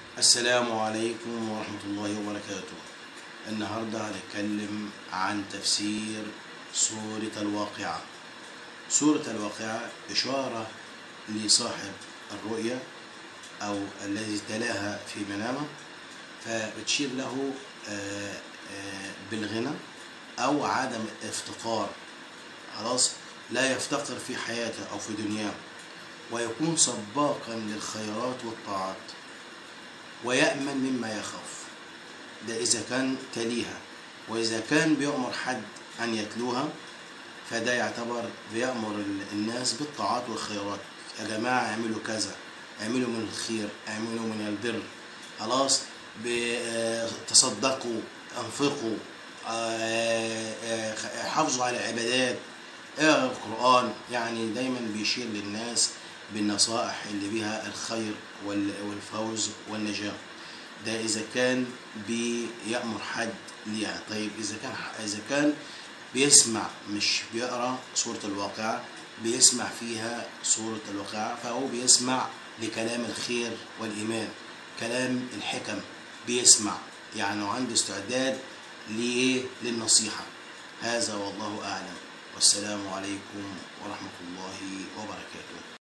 السلام عليكم ورحمة الله وبركاته النهاردة هنتكلم عن تفسير سورة الواقعة سورة الواقعة إشارة لصاحب الرؤية أو الذي تلاها في منامه فبتشير له آه، آه، بالغنى أو عدم افتقار خلاص لا يفتقر في حياته أو في دنياه ويكون سباقا للخيرات والطاعات ويأمن مما يخاف ده إذا كان تليها وإذا كان بيأمر حد أن يتلوها فده يعتبر بيأمر الناس بالطاعات والخيرات يا جماعة اعملوا كذا اعملوا من الخير اعملوا من البر خلاص تصدقوا انفقوا آه، آه، حافظوا على العبادات اقرا القرآن يعني دايما بيشير للناس بالنصائح اللي بها الخير والفوز والنجاة ده إذا كان بيأمر حد ليها طيب إذا كان إذا كان بيسمع مش بيقرأ سورة الواقعة بيسمع فيها سورة الواقعة فهو بيسمع لكلام الخير والإيمان كلام الحكم بيسمع يعني عنده استعداد لإيه للنصيحة هذا والله أعلم والسلام عليكم ورحمة الله وبركاته